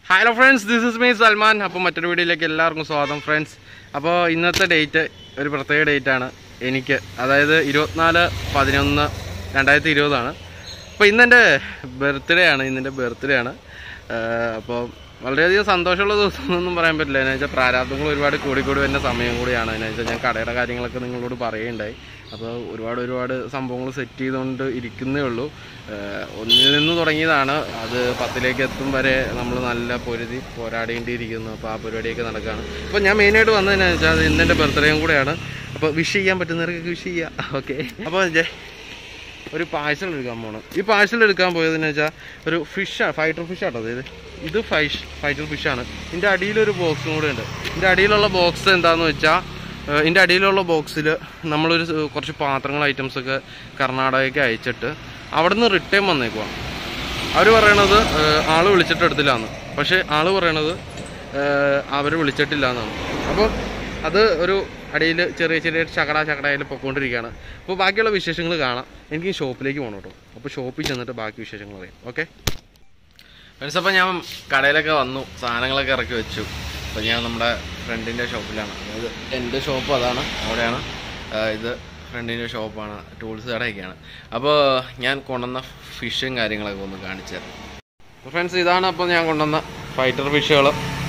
hello friends this is me Salman അപ്പോൾ മറ്റൊരു വീഡിയോയിലേക്ക് എല്ലാവർക്കും സ്വാഗതം ഫ്രണ്ട്സ് അപ്പോൾ ഇന്നത്തെ ഡേറ്റ് ഒരു പ്രത്യേക ഡേറ്റ് ആണ് എനിക്ക് അതായത് ഇരുപത്തിനാല് പതിനൊന്ന് രണ്ടായിരത്തി ഇരുപതാണ് അപ്പോൾ ഇന്നെൻ്റെ ബർത്ത്ഡേ ആണ് ഇന്നെൻ്റെ ബർത്ത്ഡേ ആണ് അപ്പോൾ വളരെയധികം സന്തോഷമുള്ള ദിവസം എന്നൊന്നും പറയാൻ പറ്റില്ല എന്ന് വെച്ചാൽ പ്രാരാബ്ദങ്ങൾ ഒരുപാട് കൂടി കൂടി വരുന്ന സമയം കൂടിയാണ് എന്ന് വെച്ചാൽ ഞാൻ കടയുടെ കാര്യങ്ങളൊക്കെ നിങ്ങളോട് പറയുകയുണ്ടായി അപ്പോൾ ഒരുപാട് ഒരുപാട് സംഭവങ്ങൾ സെറ്റ് ചെയ്തുകൊണ്ട് ഇരിക്കുന്നേ ഉള്ളൂ ഏഹ് ഒന്നിൽ നിന്ന് തുടങ്ങിയതാണ് അത് പത്തിലേക്ക് എത്തും വരെ നമ്മൾ നല്ല പൊരുതി പോരാടേണ്ടിയിരിക്കുന്നു അപ്പോൾ ആ പരിപാടിയൊക്കെ നടക്കുകയാണ് അപ്പോൾ ഞാൻ മെയിനായിട്ട് വന്നതെന്നു വെച്ചാൽ അത് ഇന്നെൻ്റെ ബർത്ത്ഡേയും കൂടെയാണ് അപ്പോൾ വിഷ് ചെയ്യാൻ പറ്റുന്നവർക്ക് വിഷ് ചെയ്യാം ഓക്കെ അപ്പോൾ ജെ ഒരു പാഴ്സൽ എടുക്കാൻ പോകണം ഈ പാഴ്സൽ എടുക്കാൻ പോയതെന്ന് വെച്ചാൽ ഒരു ഫിഷാണ് ഫൈറ്റർ ഫിഷാട്ടോ അതായത് ഇത് ഫൈഷ് ഫൈറ്റർ ഫിഷാണ് ഇതിൻ്റെ അടിയിലൊരു ബോക്സും കൂടെ ഉണ്ട് ഇതിൻ്റെ അടിയിലുള്ള ബോക്സ് എന്താണെന്ന് വെച്ചാൽ ഇതിൻ്റെ അടിയിലുള്ള ബോക്സിൽ നമ്മളൊരു സ് കുറച്ച് പാത്രങ്ങൾ ഐറ്റംസ് ഒക്കെ കർണാടകയ്ക്ക് അയച്ചിട്ട് അവിടെ നിന്ന് റിട്ടേൺ വന്നേക്കുവാണ് അവർ പറയണത് ആൾ വിളിച്ചിട്ട് എടുത്തില്ലാന്ന് പക്ഷേ ആൾ പറയണത് അവർ വിളിച്ചിട്ടില്ല എന്നാണ് അപ്പോൾ അത് ഒരു അടിയിൽ ചെറിയ ചെറിയ ചകട ചകടയിൽ പൊക്കോണ്ടിരിക്കുകയാണ് അപ്പോൾ ബാക്കിയുള്ള വിശേഷങ്ങൾ കാണാം എനിക്ക് ഷോപ്പിലേക്ക് പോകണം കേട്ടോ അപ്പോൾ ഷോപ്പിൽ ചെന്നിട്ട് ബാക്കി വിശേഷങ്ങൾ അറിയാം ഓക്കെ ഫ്രണ്ട്സ് അപ്പോൾ ഞാൻ കടയിലൊക്കെ വന്നു സാധനങ്ങളൊക്കെ ഇറക്കി വെച്ചു അപ്പോൾ ഞാൻ നമ്മുടെ ഫ്രണ്ടിൻ്റെ ഷോപ്പിലാണ് അതായത് എൻ്റെ ഷോപ്പ് അതാണ് അവിടെയാണ് ആ, ഇത് ഫ്രണ്ടിൻ്റെ ഷോപ്പാണ് ടൂൾസ് കടയൊക്കെയാണ് അപ്പോൾ ഞാൻ കൊണ്ടുവന്ന ഫിഷും കാര്യങ്ങളൊക്കെ ഒന്ന് കാണിച്ചു തരാം ഫ്രണ്ട്സ് ഇതാണ് അപ്പോൾ ഞാൻ കൊണ്ടുവന്ന ഫൈറ്റർ ഫിഷുകൾ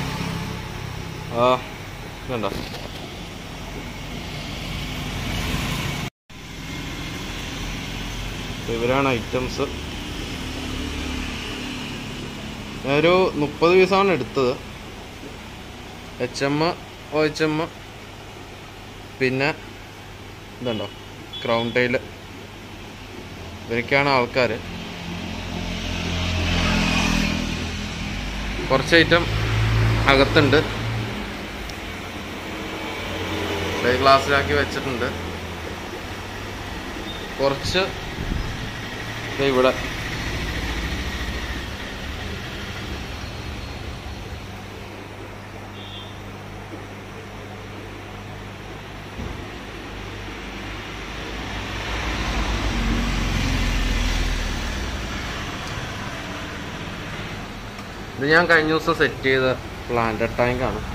ഇതുണ്ടോ അപ്പോൾ ഇവരാണ് ഐറ്റംസ് ഞാനൊരു മുപ്പത് പീസാണ് എടുത്തത് H M O H M പിന്നെ ഇതുണ്ടോ ക്രൗൺ ടൈൽ ഇവരൊക്കെയാണ് ആൾക്കാർ കുറച്ച് ഐറ്റം അകത്തുണ്ട് ഡേ ഗ്ലാസ്സിലാക്കി വെച്ചിട്ടുണ്ട് കുറച്ച് ദേ ഇവിടെ ഇത് ഞാൻ കഴിഞ്ഞ ദിവസം സെറ്റ് ചെയ്ത പ്ലാന്റ് ടാങ്ക് ആണ്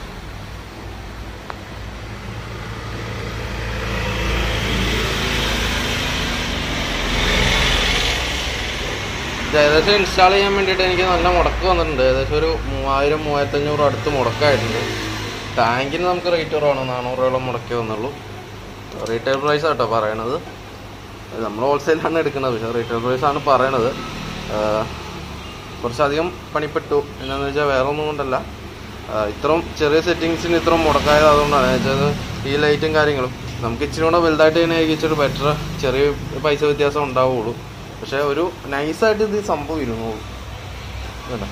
ഇത് ഏകദേശം ഇൻസ്റ്റാൾ ചെയ്യാൻ വേണ്ടിയിട്ട് എനിക്ക് നല്ല മുടക്ക് വന്നിട്ടുണ്ട് ഏകദേശം ഒരു മൂവായിരം മൂവായിരത്തഞ്ഞൂറ് അടുത്ത് മുടക്കായിട്ടുണ്ട് ടാങ്കിന് നമുക്ക് റേറ്റ് കുറവാണ് നാനൂറ് രൂപയോളം മുടക്കേ വന്നുള്ളൂ റീറ്റെയിൽ പ്രൈസ് ആട്ടോ പറയണത് അത് നമ്മൾ ഹോൾസെയിലാണ് എടുക്കുന്നത് പക്ഷേ റീറ്റെയിൽ പ്രൈസ് ആണ് പറയണത് ആഹ് കുറച്ചധികം പണിപ്പെട്ടു എന്താണെന്ന് വെച്ചാൽ വേറെ ഒന്നും കൊണ്ടല്ല ആഹ് ഇത്രയും ചെറിയ സെറ്റിങ്സിന് ഇത്രയും മുടക്കായത് അതുകൊണ്ടാണ് വെച്ചാൽ ഈ ലൈറ്റും കാര്യങ്ങളും നമുക്ക് ഇച്ചിരി കൂടെ വലുതായിട്ട് തന്നെ ഇച്ചിരി ബെറ്റർ ചെറിയ പൈസ വ്യത്യാസം ഉണ്ടാവുള്ളൂ പക്ഷേ ഒരു നൈസായിട്ട് ഇത് ഈ സംഭവം ഇരുന്നോളൂ കേട്ടോ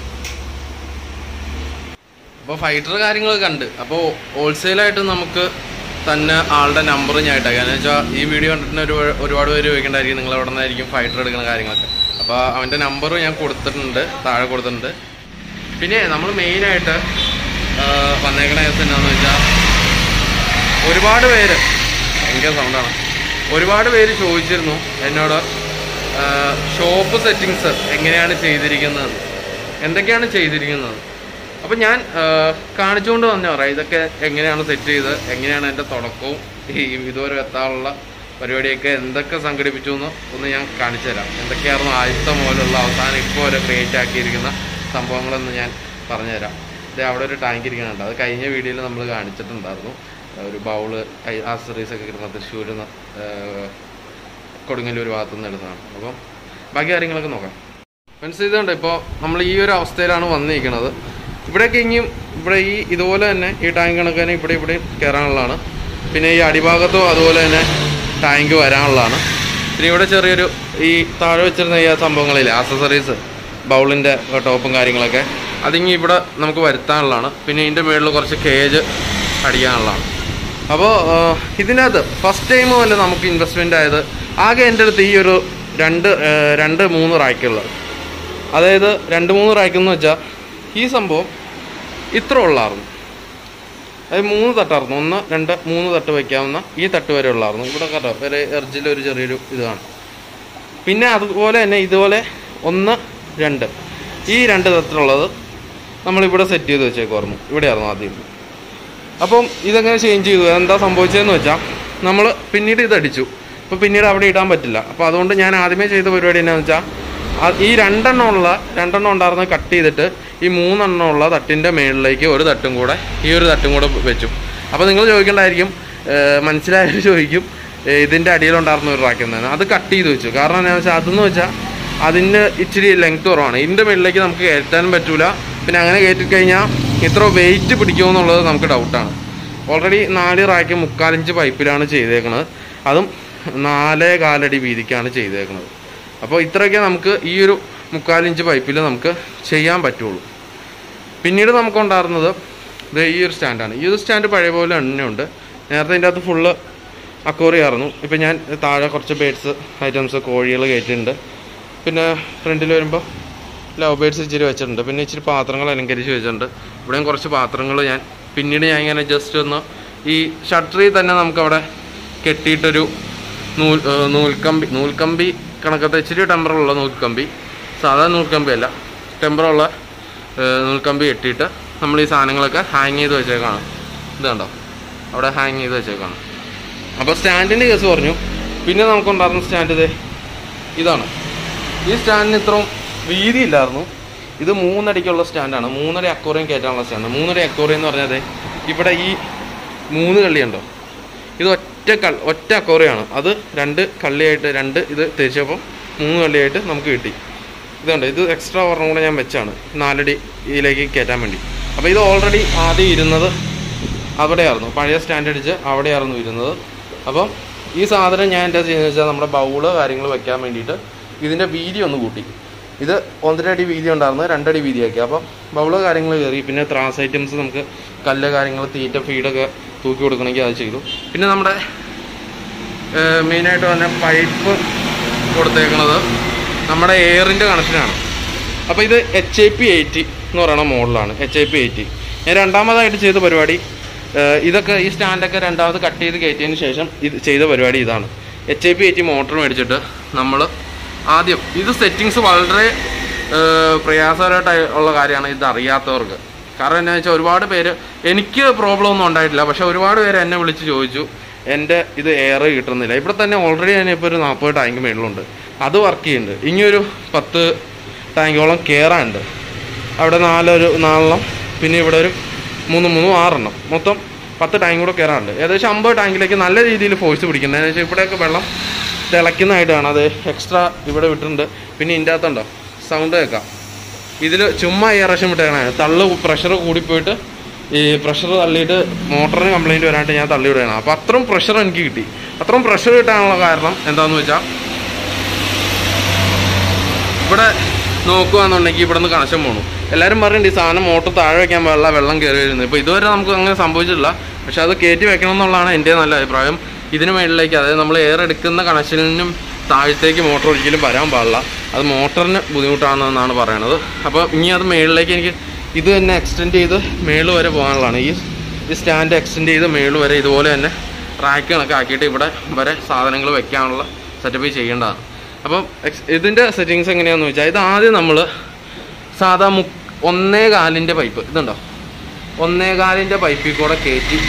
അപ്പോൾ ഫൈറ്റർ കാര്യങ്ങൾ കണ്ട് അപ്പോൾ ഹോൾസെയിലായിട്ട് നമുക്ക് തന്നെ ആളുടെ നമ്പർ ഞാൻ ഇട്ടേക്കാം എന്ന് വെച്ചാൽ ഈ വീഡിയോ കണ്ടിട്ട് ഒരു ഒരുപാട് പേര് ചോദിക്കേണ്ടായിരിക്കും നിങ്ങൾ എവിടെ നിന്നായിരിക്കും ഫൈറ്റർ എടുക്കുന്ന കാര്യങ്ങളൊക്കെ അപ്പോൾ അവൻ്റെ നമ്പർ ഞാൻ കൊടുത്തിട്ടുണ്ട് താഴെ കൊടുത്തിട്ടുണ്ട് പിന്നെ നമ്മൾ മെയിനായിട്ട് വന്നേക്കണ കേസ് എന്താണെന്ന് വെച്ചാൽ ഒരുപാട് പേര് ഭയങ്കര സൗണ്ടാണ് ഒരുപാട് പേര് ചോദിച്ചിരുന്നു എന്നോട് ഷോപ്പ് സെറ്റിങ്സ് എങ്ങനെയാണ് ചെയ്തിരിക്കുന്നത് എന്തൊക്കെയാണ് ചെയ്തിരിക്കുന്നത് അപ്പം ഞാൻ ആ, കാണിച്ചുകൊണ്ട് തന്നെ പറയാം ഇതൊക്കെ എങ്ങനെയാണ് സെറ്റ് ചെയ്ത് എങ്ങനെയാണ് എൻ്റെ തുടക്കവും ഈ ഇതുവരെ എത്താനുള്ള പരിപാടിയൊക്കെ എന്തൊക്കെ സംഘടിപ്പിച്ചു എന്ന് ഒന്ന് ഞാൻ കാണിച്ചു തരാം എന്തൊക്കെയായിരുന്നു ആദ്യത്തെ മുതലുള്ള അവസാനം ഇപ്പോൾ വരെ ക്രിയേറ്റ് ആക്കിയിരിക്കുന്ന സംഭവങ്ങളെന്ന് ഞാൻ പറഞ്ഞുതരാം ഇത് അവിടെ ഒരു ടാങ്ക് ഇരിക്കുന്നുണ്ട് അത് കഴിഞ്ഞ വീഡിയോയിൽ നമ്മൾ കാണിച്ചിട്ടുണ്ടായിരുന്നു ഒരു ബൗള് ആക്സറീസ് ഒക്കെ കിട്ടുന്ന തൃശ്ശൂരിൽ നിന്ന് കൊടുങ്ങല്ലൂർ ഭാഗത്തു നിന്ന് എടുത്തതാണ് അപ്പം ബാക്കി കാര്യങ്ങളൊക്കെ നോക്കാം ഫ്രണ്ട്സ് ഇതുണ്ട് ഇപ്പോൾ നമ്മൾ ഈ ഒരു അവസ്ഥയിലാണ് വന്നിരിക്കുന്നത് ഇവിടെയൊക്കെ ഇനിയും ഇവിടെ ഈ ഇതുപോലെ തന്നെ ഈ ടാങ്ക് കണക്ക് തന്നെ ഇവിടെ ഇവിടെ കയറാനുള്ളതാണ് പിന്നെ ഈ അടിഭാഗത്തും അതുപോലെ തന്നെ ടാങ്ക് വരാനുള്ളതാണ് പിന്നെ ഇവിടെ ചെറിയൊരു ഈ താഴെ വെച്ചിരുന്ന ഈ സംഭവങ്ങളില്ലേ ആക്സസറീസ് ബൗളിൻ്റെ ടോപ്പും കാര്യങ്ങളൊക്കെ അതിങ്ങി ഇവിടെ നമുക്ക് വരുത്താനുള്ളതാണ് പിന്നെ ഇതിൻ്റെ മുകളിൽ കുറച്ച് കേജ് അടിക്കാനുള്ളതാണ് അപ്പോൾ ഇതിനകത്ത് ഫസ്റ്റ് ടൈം തന്നെ നമുക്ക് ഇൻവെസ്റ്റ്മെൻ്റ് ആയത് ആകെ എൻ്റെ അടുത്ത് ഈ ഒരു രണ്ട് ആ, രണ്ട് മൂന്ന് റാക്കുള്ളത് അതായത് രണ്ട് മൂന്ന് റാക്കെന്ന് വെച്ചാൽ ഈ സംഭവം ഇത്ര ഉള്ളായിരുന്നു അത് മൂന്ന് തട്ടായിരുന്നു ഒന്ന് രണ്ട് മൂന്ന് തട്ട് വയ്ക്കാവുന്ന ഈ തട്ട് വരെ ഉള്ളായിരുന്നു ഇവിടെ കേട്ടോ ഒരു എർജിൽ ഒരു ചെറിയൊരു ഇതാണ് പിന്നെ അതുപോലെ തന്നെ ഇതുപോലെ ഒന്ന് രണ്ട് ഈ രണ്ട് തരത്തിലുള്ളത് നമ്മളിവിടെ സെറ്റ് ചെയ്ത് വെച്ചേക്കുമായിരുന്നു ഇവിടെയായിരുന്നു ആദ്യം അപ്പം ഇതെങ്ങനെ ചേഞ്ച് ചെയ്തു എന്താ സംഭവിച്ചതെന്ന് വെച്ചാൽ നമ്മൾ പിന്നീട് ഇത് അടിച്ചു അപ്പോൾ പിന്നീട് അവിടെ ഇടാൻ പറ്റില്ല അപ്പോൾ അതുകൊണ്ട് ഞാൻ ആദ്യമേ ചെയ്ത പരിപാടി എന്നാന്ന് വെച്ചാൽ ആ- ഈ രണ്ടെണ്ണം ഉള്ള രണ്ടെണ്ണം ഉണ്ടായിരുന്നത് കട്ട് ചെയ്തിട്ട് ഈ മൂന്നെണ്ണം ഉള്ള തട്ടിൻ്റെ മുകളിലേക്ക് ഒരു തട്ടും കൂടെ ഈ ഒരു തട്ടും കൂടെ വെച്ചു അപ്പോൾ നിങ്ങൾ ചോദിക്കേണ്ടായിരിക്കും ഏഹ് മനസ്സിലായാലും ചോദിക്കും ഏഹ് ഇതിൻ്റെ അടിയിലുണ്ടായിരുന്ന ഒരു റാക്ക് എന്നാണ് അത് കട്ട് ചെയ്ത് വെച്ചു കാരണം എന്താണെന്ന് വെച്ചാൽ അതെന്ന് വെച്ചാൽ അതിന് ഇച്ചിരി ലെങ്ത് കുറവാണ് ഇതിൻ്റെ മുകളിലേക്ക് നമുക്ക് കയറ്റാനും പറ്റൂല പിന്നെ അങ്ങനെ കയറ്റി കഴിഞ്ഞാൽ ഇത്ര വെയിറ്റ് പിടിക്കുമോ എന്നുള്ളത് നമുക്ക് ഡൗട്ടാണ് ഓൾറെഡി നാല് റാക്ക് മുക്കാലിഞ്ച് പൈപ്പിലാണ് ചെയ്തേക്കുന്നത് അതും നാലേ കാലടി വീതിക്കാണ് ചെയ്തേക്കുന്നത് അപ്പോൾ ഇത്രയൊക്കെ നമുക്ക് ഈ ഒരു മുക്കാലിഞ്ച് പൈപ്പിൽ നമുക്ക് ചെയ്യാൻ പറ്റുള്ളൂ പിന്നീട് നമുക്കുണ്ടായിരുന്നത് ഇത് ഈ ഒരു സ്റ്റാൻഡാണ് ഈ ഒരു സ്റ്റാൻഡ് പഴയ പോലെ തന്നെയുണ്ട് നേരത്തെ ഇതിൻ്റെ അകത്ത് ഫുള്ള് അക്കോറിയായിരുന്നു ഇപ്പം ഞാൻ താഴെ കുറച്ച് ബേഡ്സ് ഐറ്റംസ് കോഴികൾ കയറ്റിയിട്ടുണ്ട് പിന്നെ ഫ്രണ്ടിൽ വരുമ്പോൾ ലവ് ബേഡ്സ് ഇച്ചിരി വെച്ചിട്ടുണ്ട് പിന്നെ ഇച്ചിരി പാത്രങ്ങൾ അലങ്കരിച്ച് വെച്ചിട്ടുണ്ട് ഇവിടെയും കുറച്ച് പാത്രങ്ങൾ ഞാൻ പിന്നീട് ഞാൻ ഇങ്ങനെ ജസ്റ്റ് ഒന്ന് ഈ ഷട്ടറിൽ തന്നെ നമുക്കവിടെ കെട്ടിയിട്ടൊരു നൂൽ ഏർ നൂൽക്കമ്പി നൂൽക്കമ്പി കണക്കത്തെ ഇച്ചിരി ടെമ്പറുള്ള നൂൽക്കമ്പി സാധാ നൂൽക്കമ്പി അല്ല ടെമ്പറുള്ള ഏർ നൂൽക്കമ്പി കെട്ടിയിട്ട് നമ്മൾ ഈ സാധനങ്ങളൊക്കെ ഹാങ് ചെയ്ത് വെച്ചേക്കാണ് ഇത് കണ്ടോ അവിടെ ഹാങ് ചെയ്ത് വെച്ചേക്കാണ് അപ്പോൾ സ്റ്റാൻഡിൻ്റെ കേസ് പറഞ്ഞു പിന്നെ നമുക്കുണ്ടായിരുന്ന സ്റ്റാൻഡ് ഇതേ ഇതാണ് ഈ സ്റ്റാൻഡിന് ഇത്രയും വീതിയില്ലായിരുന്നു ഇത് മൂന്നടിക്കുള്ള സ്റ്റാൻഡാണ് മൂന്നര അക്കോറിയം കയറ്റാനുള്ള സ്റ്റാൻഡ് മൂന്നര അക്കോറിയം എന്ന് പറഞ്ഞാൽ ദേ ഇവിടെ ഈ മൂന്ന് കള്ളിയുണ്ടോ ഇത് ഒറ്റ കൾ ഒറ്റ അക്കോറിയാണ് അത് രണ്ട് കള്ളിയായിട്ട് രണ്ട് ഇത് തേച്ചപ്പം മൂന്ന് കള്ളിയായിട്ട് നമുക്ക് കിട്ടി ഇതുണ്ട് ഇത് എക്സ്ട്രാ ഒരെണ്ണം കൂടെ ഞാൻ വെച്ചാണ് നാലടി ഇതിലേക്ക് കയറ്റാൻ വേണ്ടി അപ്പോൾ ഇത് ഓൾറെഡി ആദ്യം ഇരുന്നത് അവിടെയായിരുന്നു പഴയ സ്റ്റാൻഡ് അടിച്ച് അവിടെയായിരുന്നു ഇരുന്നത് അപ്പം ഈ സാധനം ഞാൻ എന്താ ചെയ്യുന്നത് വെച്ചാൽ നമ്മുടെ ബൗള് കാര്യങ്ങൾ വെക്കാൻ വേണ്ടിയിട്ട് ഇതിൻ്റെ വീതി ഒന്ന് കൂട്ടി ഇത് ഒന്നര അടി വീതി ഉണ്ടായിരുന്നു രണ്ടടി വീതിയാക്കി അപ്പം ബൗള് കാര്യങ്ങൾ കയറി പിന്നെ ത്രാസ് ഐറ്റംസ് നമുക്ക് കല്ല് കാര്യങ്ങൾ തീറ്റ ഫീഡൊക്കെ തൂക്കി കൊടുക്കണമെങ്കിൽ അത് ചെയ്തു പിന്നെ നമ്മുടെ മെയിനായിട്ട് തന്നെ പൈപ്പ് കൊടുത്തേക്കുന്നത് നമ്മുടെ എയറിൻ്റെ കണക്ഷനാണ് അപ്പോൾ ഇത് എച്ച് ഐ പി എയ്റ്റി എന്ന് പറയുന്ന മോഡലാണ് എച്ച് ഐ പി എയ്റ്റി ഞാൻ രണ്ടാമതായിട്ട് ചെയ്ത പരിപാടി ഏഹ് ഇതൊക്കെ ഈ സ്റ്റാൻഡൊക്കെ രണ്ടാമത് കട്ട് ചെയ്ത് കയറ്റിയതിന് ശേഷം ഇത് ചെയ്ത പരിപാടി ഇതാണ് H I P eighty motor മേടിച്ചിട്ട് നമ്മൾ ആദ്യം ഇത് സെറ്റിങ്സ് വളരെ ഏഹ് പ്രയാസകരമായിട്ട് ഉള്ള കാര്യമാണ് ഇത് അറിയാത്തവർക്ക് കാരണം എന്താ വെച്ചാൽ ഒരുപാട് പേര് എനിക്ക് പ്രോബ്ലം ഒന്നും ഉണ്ടായിട്ടില്ല പക്ഷെ ഒരുപാട് പേര് എന്നെ വിളിച്ച് ചോദിച്ചു എൻ്റെ ഇത് എയർ കിട്ടുന്നില്ല ഇവിടെ തന്നെ ഓൾറെഡി തന്നെ ഇപ്പോൾ ഒരു നാൽപ്പത് ടാങ്ക് മേളിലുണ്ട് അത് വർക്ക് ചെയ്യുന്നുണ്ട് ഇനിയൊരു പത്ത് ടാങ്കോളം കയറാനുണ്ട് അവിടെ നാലൊരു നാലെണ്ണം പിന്നെ ഇവിടെ ഒരു മൂന്ന് മൂന്നും ആറെണ്ണം മൊത്തം പത്ത് ടാങ്ക് കൂടെ കയറാനുണ്ട് ഏകദേശം അമ്പത് ടാങ്കിലേക്ക് നല്ല രീതിയിൽ ഫോഴ്സ് പിടിക്കുന്നത് എന്ന് വെച്ചാൽ ഇവിടെയൊക്കെ വെള്ളം തിളയ്ക്കുന്നതായിട്ടാണ് അത് എക്സ്ട്രാ ഇവിടെ വിട്ടിട്ടുണ്ട് പിന്നെ ഇതിൻ്റെ അകത്തുണ്ടോ സൗണ്ട് കേൾക്കാം ഇതിൽ ചുമ്മാ എയറേഷൻ വിട്ടേക്കണേ തള്ളു പ്രഷർ കൂടിപ്പോയിട്ട് ഈ പ്രഷർ തള്ളിയിട്ട് മോട്ടറിന് കംപ്ലൈൻറ്റ് വരാനായിട്ട് ഞാൻ തള്ളി വിടുകയാണ് അപ്പോൾ അത്രയും പ്രഷർ എനിക്ക് കിട്ടി അത്രയും പ്രഷർ കിട്ടാനുള്ള കാരണം എന്താണെന്ന് വെച്ചാൽ ഇവിടെ നോക്കുകയാണെന്നുണ്ടെങ്കിൽ ഇവിടെ നിന്ന് കണക്ഷൻ പോകണം എല്ലാവരും പറയുന്നുണ്ട് ഈ സാധനം മോട്ടർ താഴെ വെക്കാൻ പാടില്ല വെള്ളം കയറി വരുന്നത് ഇപ്പോൾ ഇതുവരെ നമുക്ക് അങ്ങനെ സംഭവിച്ചിട്ടില്ല പക്ഷെ അത് കയറ്റി വെക്കണം എന്നുള്ളതാണ് എൻ്റെ നല്ല അഭിപ്രായം ഇതിന് മേളിലേക്ക് അതായത് നമ്മൾ എയർ എടുക്കുന്ന കണക്ഷനിനും താഴത്തേക്ക് മോട്ടർ ഒരിക്കലും വരാൻ പാടില്ല അത് മോട്ടറിന് ബുദ്ധിമുട്ടാണെന്നാണ് പറയണത് അപ്പോൾ ഇനി അത് മേളിലേക്ക് എനിക്ക് ഇത് തന്നെ എക്സ്റ്റെൻഡ് ചെയ്ത് മേള് വരെ പോകാനുള്ളതാണ് ഈ ഈ സ്റ്റാൻഡ് എക്സ്റ്റെൻഡ് ചെയ്ത് മേള് വരെ ഇതുപോലെ തന്നെ റാക്ക് കണക്ക് ആക്കിയിട്ട് ഇവിടെ വരെ സാധനങ്ങൾ വെക്കാനുള്ള സെറ്റപ്പ് ചെയ്യേണ്ടതാണ് അപ്പം എക്സ് ഇതിൻ്റെ സെറ്റിങ്സ് എങ്ങനെയാണെന്ന് വെച്ചാൽ ഇത് ആദ്യം നമ്മൾ സാധാ മു ഒന്നേ കാലിൻ്റെ പൈപ്പ് ഇതുണ്ടോ ഒന്നേ കാലിൻ്റെ പൈപ്പിൽ കൂടെ കയറ്റി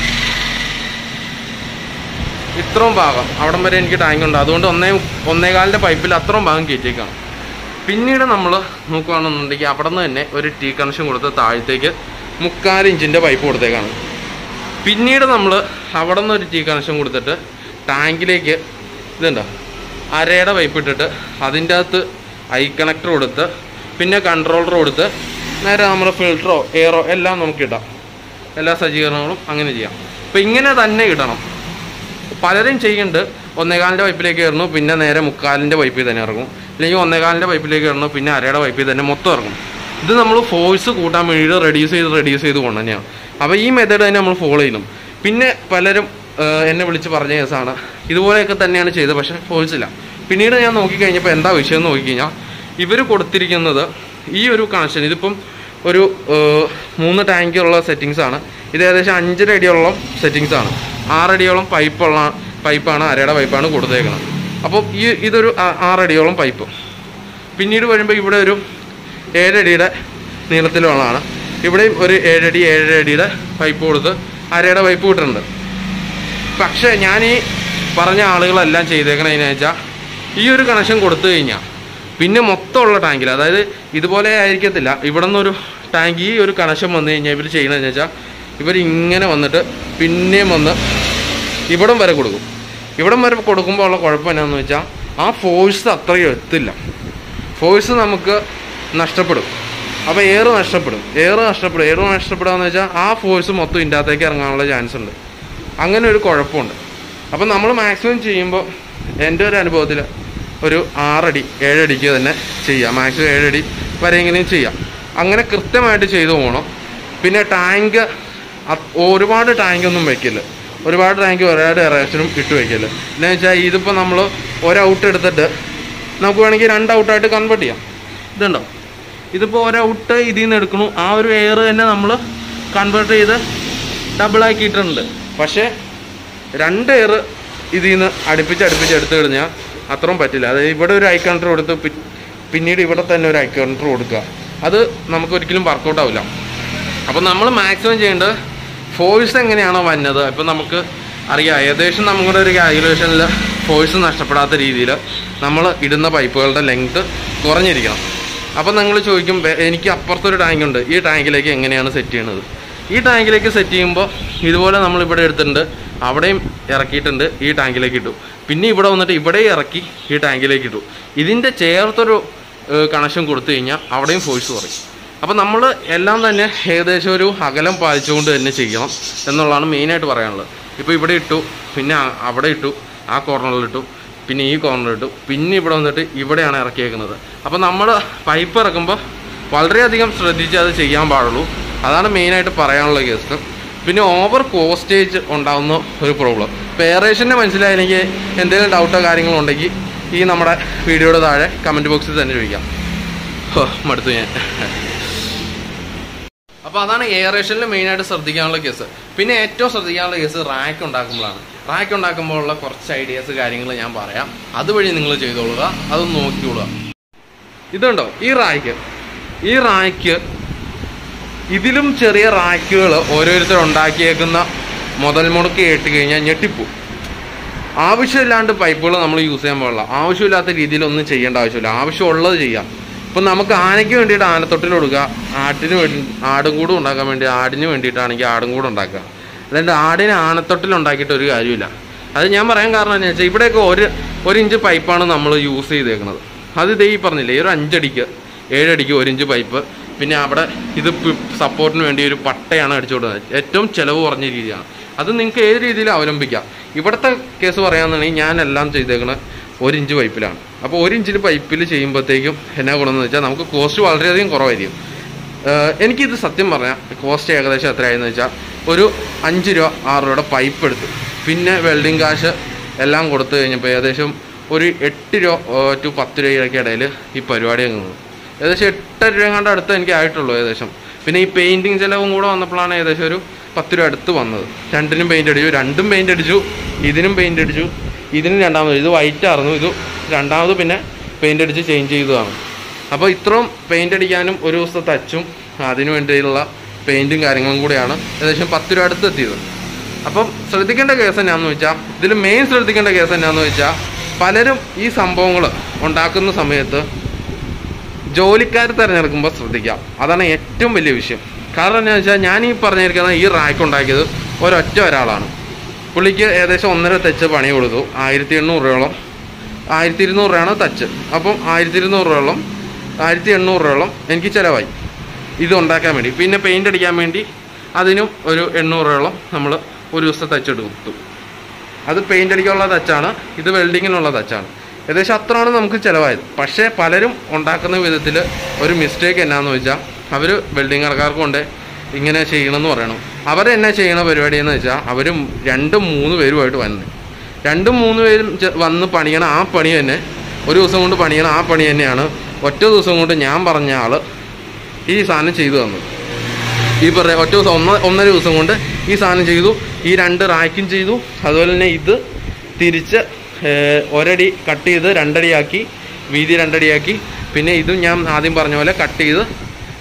ഇത്രയും ഭാഗം അവിടം വരെ എനിക്ക് ടാങ്ക് ഉണ്ട് അതുകൊണ്ട് ഒന്നേ ഒന്നേ കാലിൻ്റെ പൈപ്പിൽ അത്രയും ഭാഗം കയറ്റിയേക്കാണ് പിന്നീട് നമ്മൾ നോക്കുകയാണെന്നുണ്ടെങ്കിൽ അവിടെ നിന്ന് തന്നെ ഒരു ടീ കണക്ഷൻ കൊടുത്ത് താഴത്തേക്ക് മുക്കാൽ ഇഞ്ചിൻ്റെ പൈപ്പ് കൊടുത്തേക്കാണ് പിന്നീട് നമ്മൾ അവിടെ നിന്ന് ഒരു ടീ കണക്ഷൻ കൊടുത്തിട്ട് ടാങ്കിലേക്ക് ഇതുണ്ടോ അരയുടെ പൈപ്പ് ഇട്ടിട്ട് അതിൻ്റെ അകത്ത് ഐ കണക്ടർ കൊടുത്ത് പിന്നെ കൺട്രോളർ കൊടുത്ത് നേരെ നമ്മുടെ ഫിൽറ്ററോ എയറോ എല്ലാം നമുക്ക് ഇടാം എല്ലാ സജ്ജീകരണങ്ങളും അങ്ങനെ ചെയ്യാം അപ്പോൾ ഇങ്ങനെ തന്നെ ഇടണം പലരും ചെയ്യുന്നുണ്ട് ഒന്നേകാലിൻ്റെ പൈപ്പിലേക്ക് കയറുന്നു പിന്നെ നേരെ മുക്കാലിൻ്റെ പൈപ്പിൽ തന്നെ ഇറങ്ങും അല്ലെങ്കിൽ ഒന്നേകാലിൻ്റെ പൈപ്പിലേക്ക് കയറുന്നു പിന്നെ അരയുടെ പൈപ്പിൽ തന്നെ മൊത്തം ഇറങ്ങും ഇത് നമ്മൾ ഫോഴ്സ് കൂട്ടാൻ വേണ്ടിയിട്ട് റെഡ്യൂസ് ചെയ്ത് റെഡ്യൂസ് ചെയ്ത് കൊണ്ടു തന്നെയാണ് അപ്പോൾ ഈ മെത്തേഡ് തന്നെ നമ്മൾ ഫോളോ ചെയ്യണം പിന്നെ പലരും ഏഹ്, എന്നെ വിളിച്ച് പറഞ്ഞ കേസാണ് ഇതുപോലെയൊക്കെ തന്നെയാണ് ചെയ്തത് പക്ഷേ ഫോഴ്സ് ഇല്ല പിന്നീട് ഞാൻ നോക്കിക്കഴിഞ്ഞപ്പോൾ എന്താ വിഷയം എന്ന് നോക്കിക്കഴിഞ്ഞാൽ ഇവർ കൊടുത്തിരിക്കുന്നത് ഈ ഒരു കണക്ഷൻ ഇതിപ്പം ഒരു ഏഹ്, മൂന്ന് ടാങ്കുള്ള സെറ്റിങ്സ് ആണ് ഇത് ഏകദേശം അഞ്ചര അടിയോളം സെറ്റിങ്സ് ആണ് ആറടിയോളം പൈപ്പുള്ള പൈപ്പാണ് അരയുടെ പൈപ്പാണ് കൊടുത്തേക്കുന്നത് അപ്പോൾ ഈ ഇതൊരു ആ- ആറടിയോളം പൈപ്പ് പിന്നീട് വരുമ്പോൾ ഇവിടെ ഒരു ഏഴടിയുടെ നീളത്തിലുള്ളതാണ് ഇവിടെയും ഒരു ഏഴടി ഏഴര അടിയുടെ പൈപ്പ് കൊടുത്ത് അരയുടെ പൈപ്പ് വിട്ടിട്ടുണ്ട് പക്ഷേ ഞാൻ ഈ പറഞ്ഞ ആളുകളെല്ലാം ചെയ്തേക്കണതിന് വെച്ചാൽ ഈ ഒരു കണക്ഷൻ കൊടുത്തു കഴിഞ്ഞാൽ പിന്നെ മൊത്തമുള്ള ടാങ്കിൽ അതായത് ഇതുപോലെ ആയിരിക്കത്തില്ല ഇവിടെ നിന്നൊരു ടാങ്ക് ഈ ഒരു കണക്ഷൻ വന്നു കഴിഞ്ഞാൽ ഇവർ ചെയ്യണമെന്ന് വെച്ചാൽ ഇവർ ഇങ്ങനെ വന്നിട്ട് പിന്നെയും വന്ന് ഇവിടം വരെ കൊടുക്കും ഇവിടം വരെ കൊടുക്കുമ്പോൾ ഉള്ള കുഴപ്പം എന്നാന്ന് വെച്ചാൽ ആ ഫോഴ്സ് അത്രയും എത്തില്ല ഫോഴ്സ് നമുക്ക് നഷ്ടപ്പെടും അപ്പോൾ എയർ നഷ്ടപ്പെടും എയർ നഷ്ടപ്പെടും എയർ നഷ്ടപ്പെടുക വെച്ചാൽ ആ ഫോഴ്സ് മൊത്തം ഇതിൻ്റെ അകത്തേക്ക് ഇറങ്ങാനുള്ള ചാൻസ് ഉണ്ട് അങ്ങനെ ഒരു കുഴപ്പമുണ്ട് അപ്പം നമ്മൾ മാക്സിമം ചെയ്യുമ്പോൾ എൻ്റെ ഒരു അനുഭവത്തിൽ ഒരു ആറടി ഏഴടിക്ക് തന്നെ ചെയ്യാം മാക്സിമം ഏഴടി വരെയെങ്കിലും ചെയ്യാം അങ്ങനെ കൃത്യമായിട്ട് ചെയ്തു പോകണം പിന്നെ ടാങ്ക് അത്- ഒരുപാട് ടാങ്കൊന്നും വെക്കില്ല ഒരുപാട് ടാങ്ക് ഒരാട് ഇറക്ഷനും ഇട്ട് വെക്കില്ല എന്താണെന്ന് വെച്ചാൽ ഇതിപ്പോൾ നമ്മൾ ഒരൗട്ട് എടുത്തിട്ട് നമുക്ക് വേണമെങ്കിൽ രണ്ട് ഔട്ടായിട്ട് കൺവേർട്ട് ചെയ്യാം ഇതുണ്ടോ ഇതിപ്പോൾ ഒരൗട്ട് ഇതിൽ നിന്ന് എടുക്കണു ആ ഒരു എയർ തന്നെ നമ്മൾ കൺവേർട്ട് ചെയ്ത് ഡബിൾ ആക്കിയിട്ടുണ്ട് പക്ഷേ രണ്ട് എയർ ഇതിൽ നിന്ന് അടുപ്പിച്ച് അടുപ്പിച്ച് എടുത്തു കഴിഞ്ഞാൽ അത്രയും പറ്റില്ല അതായത് ഇവിടെ ഒരു ഐ കൗണ്ടർ കൊടുത്ത് പി- പിന്നീട് ഇവിടെ തന്നെ ഒരു ഐ കൗണ്ടർ കൊടുക്കുക അത് നമുക്ക് ഒരിക്കലും വർക്കൗട്ട് ആവില്ല അപ്പോൾ നമ്മൾ മാക്സിമം ചെയ്യേണ്ടത് ഫോഴ്സ് എങ്ങനെയാണോ വന്നത് ഇപ്പം നമുക്ക് അറിയാം ഏകദേശം നമ്മുടെ ഒരു കാൽക്കുലേഷനിൽ ഫോഴ്സ് നഷ്ടപ്പെടാത്ത രീതിയിൽ നമ്മൾ ഇടുന്ന പൈപ്പുകളുടെ ലെങ്ത് കുറഞ്ഞിരിക്കണം അപ്പം നിങ്ങൾ ചോദിക്കും "വേ- എനിക്ക് അപ്പുറത്തൊരു ടാങ്ക് ഉണ്ട് ഈ ടാങ്കിലേക്ക് എങ്ങനെയാണ് സെറ്റ് ചെയ്യണത് ഈ ടാങ്കിലേക്ക് സെറ്റ് ചെയ്യുമ്പോൾ ഇതുപോലെ നമ്മൾ ഇവിടെ എടുത്തിട്ടുണ്ട് അവിടെയും ഇറക്കിയിട്ടുണ്ട് ഈ ടാങ്കിലേക്ക് ഇട്ടു പിന്നെ ഇവിടെ വന്നിട്ട് ഇവിടെ ഇറക്കി ഈ ടാങ്കിലേക്ക് ഇട്ടു ഇതിൻ്റെ ചേർത്തൊരു കണക്ഷൻ കൊടുത്തു കഴിഞ്ഞാൽ അവിടെയും ഫോഴ്സ് കുറയും അപ്പോൾ നമ്മൾ എല്ലാം തന്നെ ഏകദേശം ഒരു അകലം പാലിച്ചുകൊണ്ട് തന്നെ ചെയ്യണം എന്നുള്ളതാണ് മെയിനായിട്ട് പറയാനുള്ളത് ഇപ്പോൾ ഇവിടെ ഇട്ടു പിന്നെ ആ- അവിടെ ഇട്ടു ആ കോർണറിൽ ഇട്ടു പിന്നെ ഈ കോർണറിൽ ഇട്ടു പിന്നെ ഇവിടെ വന്നിട്ട് ഇവിടെയാണ് ഇറക്കിയേക്കുന്നത് അപ്പോൾ നമ്മൾ പൈപ്പ് ഇറക്കുമ്പോൾ വളരെയധികം ശ്രദ്ധിച്ച് അത് ചെയ്യാൻ പാടുള്ളൂ അതാണ് മെയിനായിട്ട് പറയാനുള്ള കേസ് പിന്നെ ഓവർ കോസ്റ്റേജ് ഉണ്ടാകുന്ന ഒരു പ്രോബ്ലം ഇപ്പോൾ എയറേഷൻ്റെ മനസ്സിലായില്ലെങ്കിൽ എന്തെങ്കിലും ഡൗട്ടോ കാര്യങ്ങളോ ഉണ്ടെങ്കിൽ ഈ നമ്മുടെ വീഡിയോയുടെ താഴെ കമൻറ്റ് ബോക്സിൽ തന്നെ ചോദിക്കാം ഹോ, മടുത്തു ഞാൻ അപ്പോൾ അതാണ് എയറേഷനിൽ മെയിനായിട്ട് ശ്രദ്ധിക്കാനുള്ള കേസ് പിന്നെ ഏറ്റവും ശ്രദ്ധിക്കാനുള്ള കേസ് റാക്ക് ഉണ്ടാക്കുമ്പോഴാണ് റാക്ക് ഉണ്ടാക്കുമ്പോഴുള്ള കുറച്ച് ഐഡിയാസ് കാര്യങ്ങൾ ഞാൻ പറയാം അതുവഴി നിങ്ങൾ ചെയ്തോളുക അതൊന്ന് നോക്കിക്കൊള്ളുക ഇതുണ്ടോ ഈ റായ്ക്ക് ഈ റായ്ക്ക് ഇതിലും ചെറിയ റാക്കുകൾ ഓരോരുത്തർ ഉണ്ടാക്കിയേക്കുന്ന മുതൽ മുടക്ക് കേട്ട് കഴിഞ്ഞാൽ ഞെട്ടിപ്പോ ആവശ്യമില്ലാണ്ട് പൈപ്പുകൾ നമ്മൾ യൂസ് ചെയ്യാൻ പാടില്ല ആവശ്യമില്ലാത്ത രീതിയിൽ ഒന്നും ചെയ്യേണ്ട ആവശ്യമില്ല ആവശ്യമുള്ളത് ചെയ്യാം ഇപ്പം നമുക്ക് ആനയ്ക്ക് വേണ്ടിയിട്ട് ആനത്തൊട്ടിൽ കൊടുക്കുക ആട്ടിന് വേണ്ടി ആടും കൂട് ഉണ്ടാക്കാൻ വേണ്ടി ആടിന് വേണ്ടിയിട്ടാണെങ്കിൽ ആടും കൂട് ഉണ്ടാക്കുക അല്ലാണ്ട് ആടിന് ആനത്തൊട്ടിൽ ഉണ്ടാക്കിയിട്ട് ഒരു കാര്യമില്ല അത് ഞാൻ പറയാൻ കാരണം എന്താ വെച്ചാൽ ഇവിടെയൊക്കെ ഒരു ഒരു ഇഞ്ച് പൈപ്പാണ് നമ്മൾ യൂസ് ചെയ്തേക്കുന്നത് അത് ഇതേ ഈ പറഞ്ഞില്ലേ ഈ ഒരു അഞ്ചടിക്ക് ഏഴടിക്ക് ഒരു ഇഞ്ച് പൈപ്പ് പിന്നെ അവിടെ ഇത് സപ്പോർട്ടിന് വേണ്ടി ഒരു പട്ടയാണ് അടിച്ചു കൊടുക്കുന്നത് ഏറ്റവും ചിലവ് കുറഞ്ഞ രീതിയാണ് അത് നിങ്ങൾക്ക് ഏത് രീതിയിലും അവലംബിക്കാം ഇവിടുത്തെ കേസ് പറയാന്നുണ്ടെങ്കിൽ ഞാൻ എല്ലാം ചെയ്തേക്കണത് ഒരു ഇഞ്ച് പൈപ്പിലാണ് അപ്പോൾ ഒരു ഇഞ്ചിൽ പൈപ്പിൽ ചെയ്യുമ്പോഴത്തേക്കും എന്നാ ഗുണമെന്ന് വെച്ചാൽ നമുക്ക് കോസ്റ്റ് വളരെയധികം കുറവായിരിക്കും ഏഹ് എനിക്കിത് സത്യം പറഞ്ഞാൽ കോസ്റ്റ് ഏകദേശം എത്രയായെന്ന് വെച്ചാൽ ഒരു അഞ്ച് രൂപ ആറ് രൂപയുടെ പൈപ്പ് എടുത്തു പിന്നെ വെൽഡിങ് കാശ് എല്ലാം കൊടുത്തു കഴിഞ്ഞപ്പോൾ ഏകദേശം ഒരു എട്ട് രൂപ ടു പത്ത് രൂപയൊക്കെ ഇടയിൽ ഈ പരിപാടി അങ്ങ് നിന്നു ഏകദേശം എട്ടര രൂപ കണ്ട് അടുത്ത് എനിക്ക് ആയിട്ടുള്ളൂ ഏകദേശം പിന്നെ ഈ പെയിൻറ്റിങ് ചിലവും കൂടെ വന്നപ്പോഴാണ് ഏകദേശം ഒരു പത്ത് രൂപ അടുത്ത് വന്നത് രണ്ടിനും പെയിൻ്റ് അടിച്ചു രണ്ടും പെയിൻ്റ് അടിച്ചു ഇതിനും പെയിൻ്റ് അടിച്ചു ഇതിനും രണ്ടാമത് ഇത് വൈറ്റ് ആയിരുന്നു ഇത് രണ്ടാമത് പിന്നെ പെയിൻ്റ് അടിച്ച് ചേഞ്ച് ചെയ്തതാണ് അപ്പോൾ ഇത്രയും പെയിൻ്റ് അടിക്കാനും ഒരു ദിവസത്തെ ടച്ചും അതിനു വേണ്ടിയുള്ള പെയിൻറ്റും കാര്യങ്ങളും കൂടെയാണ് ഏകദേശം പത്ത് രൂപ അടുത്ത് എത്തിയത് അപ്പം ശ്രദ്ധിക്കേണ്ട കേസ് എന്നാന്ന് വെച്ചാൽ ഇതിൽ മെയിൻ ശ്രദ്ധിക്കേണ്ട കേസ് എന്നാന്ന് വെച്ചാൽ പലരും ഈ സംഭവങ്ങൾ ഉണ്ടാക്കുന്ന സമയത്ത് ജോലിക്കാർ തിരഞ്ഞെടുക്കുമ്പോൾ ശ്രദ്ധിക്കാം അതാണ് ഏറ്റവും വലിയ വിഷയം കാരണം എന്താണെന്ന് വെച്ചാൽ ഞാൻ ഈ പറഞ്ഞിരിക്കുന്ന ഈ റാക്ക് ഉണ്ടാക്കിയത് ഒരൊറ്റ ഒരാളാണ് പുള്ളിക്ക് ഏകദേശം ഒന്നര തെച്ച് പണി കൊടുത്തു ആയിരത്തി എണ്ണൂറ് രൂപയോളം ആയിരത്തി ഇരുന്നൂറ് രൂപയാണ് തച്ച് അപ്പം ആയിരത്തി ഇരുന്നൂറ് രൂപയോളം ആയിരത്തി എണ്ണൂറ് രൂപയോളം എനിക്ക് ചിലവായി ഇത് ഉണ്ടാക്കാൻ വേണ്ടി പിന്നെ പെയിൻ്റ് അടിക്കാൻ വേണ്ടി അതിനും ഒരു എണ്ണൂറ് രൂപയോളം നമ്മൾ ഒരു ദിവസത്തെ തച്ചെടുത്തു അത് പെയിൻ്റ് അടിക്കാനുള്ള തച്ചാണ് ഇത് വെൽഡിങ്ങിനുള്ള തച്ചാണ് ഏകദേശം അത്രയാണ് നമുക്ക് ചിലവായത് പക്ഷേ പലരും ഉണ്ടാക്കുന്ന വിധത്തിൽ ഒരു മിസ്റ്റേക്ക് എന്നാന്ന് വെച്ചാൽ അവർ വെൽഡിങ്ങർക്കാർക്ക് കൊണ്ട് ഇങ്ങനെ ചെയ്യണമെന്ന് പറയണം അവരെന്നാ ചെയ്യണ പരിപാടി എന്ന് വെച്ചാൽ അവരും രണ്ടും മൂന്ന് പേരുമായിട്ട് വന്ന് രണ്ടും മൂന്ന് പേരും ചെ- വന്ന് പണിയണ ആ പണി തന്നെ ഒരു ദിവസം കൊണ്ട് പണിയണ ആ പണി തന്നെയാണ് ഒറ്റ ദിവസം കൊണ്ട് ഞാൻ പറഞ്ഞ ആൾ ഈ സാധനം ചെയ്തു തന്നത് ഈ പറഞ്ഞ ഒറ്റ ദിവസം ഒന്ന് ഒന്നര ദിവസം കൊണ്ട് ഈ സാധനം ചെയ്തു ഈ രണ്ട് റാക്കും ചെയ്തു അതുപോലെ തന്നെ ഇത് തിരിച്ച് ഏർ, ഒരടി കട്ട് ചെയ്ത് രണ്ടടിയാക്കി വീതി രണ്ടടിയാക്കി പിന്നെ ഇതും ഞാൻ ആദ്യം പറഞ്ഞ പോലെ കട്ട് ചെയ്ത്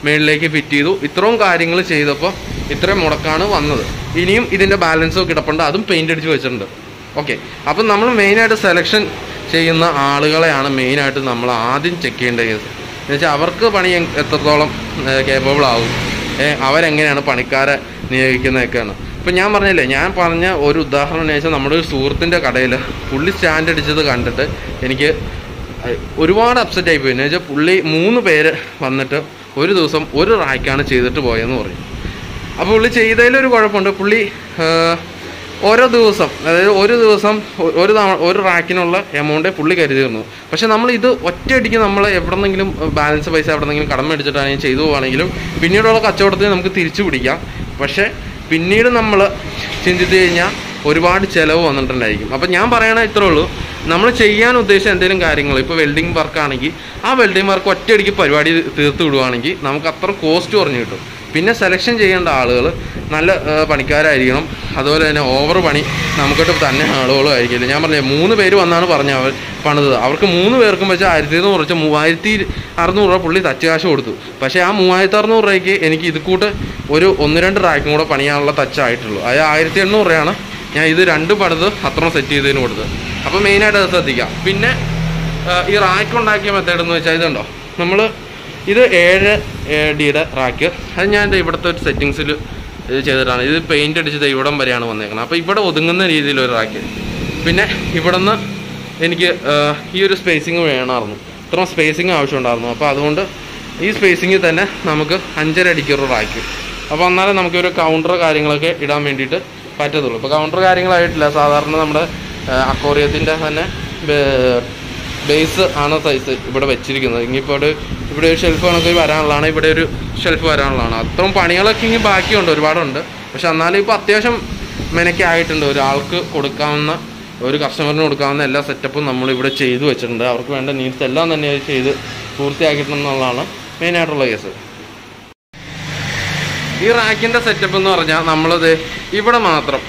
മേളിലേക്ക് ഫിറ്റ് ചെയ്തു ഇത്രയും കാര്യങ്ങൾ ചെയ്തപ്പോൾ ഇത്രയും മുടക്കാണ് വന്നത് ഇനിയും ഇതിൻ്റെ ബാലൻസ് കിടപ്പുണ്ട് അതും പെയിൻ്റ് അടിച്ച് വെച്ചിട്ടുണ്ട് ഓക്കെ അപ്പം നമ്മൾ മെയിനായിട്ട് സെലക്ഷൻ ചെയ്യുന്ന ആളുകളെയാണ് മെയിനായിട്ട് നമ്മൾ ആദ്യം ചെക്ക് ചെയ്യേണ്ട കേസ് എന്നുവെച്ചാൽ അവർക്ക് പണി എങ്- എത്രത്തോളം കേപ്പബിൾ ആവും ഏ, അവരെങ്ങനെയാണ് പണിക്കാരെ നിയോഗിക്കുന്നതൊക്കെയാണ് ഇപ്പം ഞാൻ പറഞ്ഞില്ലേ ഞാൻ പറഞ്ഞ ഒരു ഉദാഹരണം എന്ന് വെച്ചാൽ നമ്മുടെ ഒരു സുഹൃത്തിൻ്റെ കടയിൽ പുള്ളി സ്റ്റാൻഡ് അടിച്ചത് കണ്ടിട്ട് എനിക്ക് അഹ് ഒരുപാട് അപ്സെറ്റ് ആയിപ്പോയി എന്ന് വെച്ചാൽ പുള്ളി മൂന്ന് പേര് വന്നിട്ട് ഒരു ദിവസം ഒരു റായ്ക്കാണ് ചെയ്തിട്ട് പോയെന്ന് പറയും അപ്പോൾ പുള്ളി ചെയ്തതിലൊരു കുഴപ്പമുണ്ട് പുള്ളി ആഹ്, ഓരോ ദിവസം അതായത് ഒരു ദിവസം ഒ- ഒരു തവണ ഒരു റാക്കിനുള്ള എമൗണ്ടേ പുള്ളി കരുതിയിരുന്നു പക്ഷെ നമ്മൾ ഇത് ഒറ്റയടിക്ക് നമ്മൾ എവിടെന്നെങ്കിലും ബാലൻസ് പൈസ എവിടെന്നെങ്കിലും കടം മേടിച്ചിട്ടാണെങ്കിൽ ചെയ്തു പോവാണെങ്കിലും പിന്നീടുള്ള കച്ചവടത്തിൽ നമുക്ക് തിരിച്ചു പിടിക്കാം പക്ഷേ പിന്നീട് നമ്മൾ ചിന്തിച്ച് കഴിഞ്ഞാൽ ഒരുപാട് ചിലവ് വന്നിട്ടുണ്ടായിരിക്കും അപ്പം ഞാൻ പറയണ ഇത്രേ ഉള്ളൂ നമ്മൾ ചെയ്യാൻ ഉദ്ദേശിച്ച എന്തെങ്കിലും കാര്യങ്ങൾ ഇപ്പോൾ വെൽഡിംഗ് വർക്കാണെങ്കിൽ ആ വെൽഡിംഗ് വർക്ക് ഒറ്റയടിക്ക് പരിപാടി തീർത്ത് വിടുവാണെങ്കിൽ നമുക്ക് അത്ര കോസ്റ്റ് കുറഞ്ഞ് കിട്ടും പിന്നെ സെലക്ഷൻ ചെയ്യേണ്ട ആളുകൾ നല്ല ആ, പണിക്കാരായിരിക്കണം അതുപോലെ തന്നെ ഓവർ പണി നമുക്കിട്ട് തന്നെ ആളുകളും ആയിരിക്കില്ല ഞാൻ പറഞ്ഞില്ലേ മൂന്ന് പേര് വന്നാണ് പറഞ്ഞ അവർ പണിതത് അവർക്ക് മൂന്ന് പേർക്കും വെച്ചാൽ ആയിരത്തി ഇരുന്നൂറ് വെച്ചാൽ മൂവായിരത്തി അറുന്നൂറ് രൂപ പുള്ളി തച്ച് കാശ് കൊടുത്തു പക്ഷേ ആ മൂവായിരത്തി അറുന്നൂറ് രൂപയ്ക്ക് എനിക്ക് ഇത് കൂട്ട് ഒരു ഒന്ന് രണ്ട് റാക്കും കൂടെ പണിയാനുള്ള തച്ചായിട്ടുള്ളൂ അതായത് ആയിരത്തി എണ്ണൂറ് രൂപയാണ് ഞാൻ ഇത് രണ്ടും പണിത് അത്രയും സെറ്റ് ചെയ്തതിന് കൊടുത്തത് അപ്പോൾ മെയിനായിട്ട് അത് ശ്രദ്ധിക്കാം പിന്നെ ആ, ഈ റാക്ക് ഉണ്ടാക്കിയ മെത്തേഡ് എന്ന് വെച്ചാൽ ഇതുണ്ടോ നമ്മൾ ഇത് ഏഴ് ഡിയുടെ റാക്ക് അത് ഞാൻ ദേ ഇവിടുത്തെ ഒരു സെറ്റിങ്സിൽ ഇത് ചെയ്തിട്ടാണ് ഇത് പെയിൻ്റ് അടിച്ചത് ഇവിടം വരെയാണ് വന്നേക്കുന്നത് അപ്പോൾ ഇവിടെ ഒതുങ്ങുന്ന രീതിയിൽ ഒരു റാക്ക് പിന്നെ ഇവിടെ നിന്ന് എനിക്ക് ആ, ഈ ഒരു സ്പേസിങ് വേണമായിരുന്നു ഇത്ര സ്പേസിങ് ആവശ്യമുണ്ടായിരുന്നു അപ്പോൾ അതുകൊണ്ട് ഈ സ്പേസിങ്ങിൽ തന്നെ നമുക്ക് അഞ്ചര അടിക്കൊരു റാക്ക് അപ്പോൾ എന്നാലേ നമുക്കൊരു കൗണ്ടർ കാര്യങ്ങളൊക്കെ ഇടാൻ വേണ്ടിയിട്ട് പറ്റത്തുള്ളൂ ഇപ്പോൾ കൗണ്ടർ കാര്യങ്ങളായിട്ടില്ല സാധാരണ നമ്മുടെ അക്കോറിയത്തിൻ്റെ തന്നെ ബേ- ബേസ് ആണ് സൈസ് ഇവിടെ വെച്ചിരിക്കുന്നത് ഇനിയിപ്പോൾ ഇവിടെ ഇവിടെ ഒരു ഷെൽഫ് കണക്ക് വരാനുള്ളതാണ് ഇവിടെ ഒരു ഷെൽഫ് വരാനുള്ളതാണ് അത്രയും പണികളൊക്കെ ഇനി ബാക്കിയുണ്ട് ഒരുപാടുണ്ട് പക്ഷെ എന്നാലും ഇപ്പോൾ അത്യാവശ്യം മെനക്കെ ആയിട്ടുണ്ട് ഒരാൾക്ക് കൊടുക്കാവുന്ന ഒരു കസ്റ്റമറിന് കൊടുക്കാവുന്ന എല്ലാ സെറ്റപ്പും നമ്മൾ ഇവിടെ ചെയ്തു വെച്ചിട്ടുണ്ട് അവർക്ക് വേണ്ട നീഡ്സ് എല്ലാം തന്നെ അത് ചെയ്ത് പൂർത്തിയാക്കിയിട്ടുണ്ടെന്നുള്ളതാണ് മെയിനായിട്ടുള്ള കേസ് ഈ റാക്കിൻ്റെ സെറ്റപ്പ് എന്ന് പറഞ്ഞാൽ നമ്മളത് ഇവിടെ മാത്രം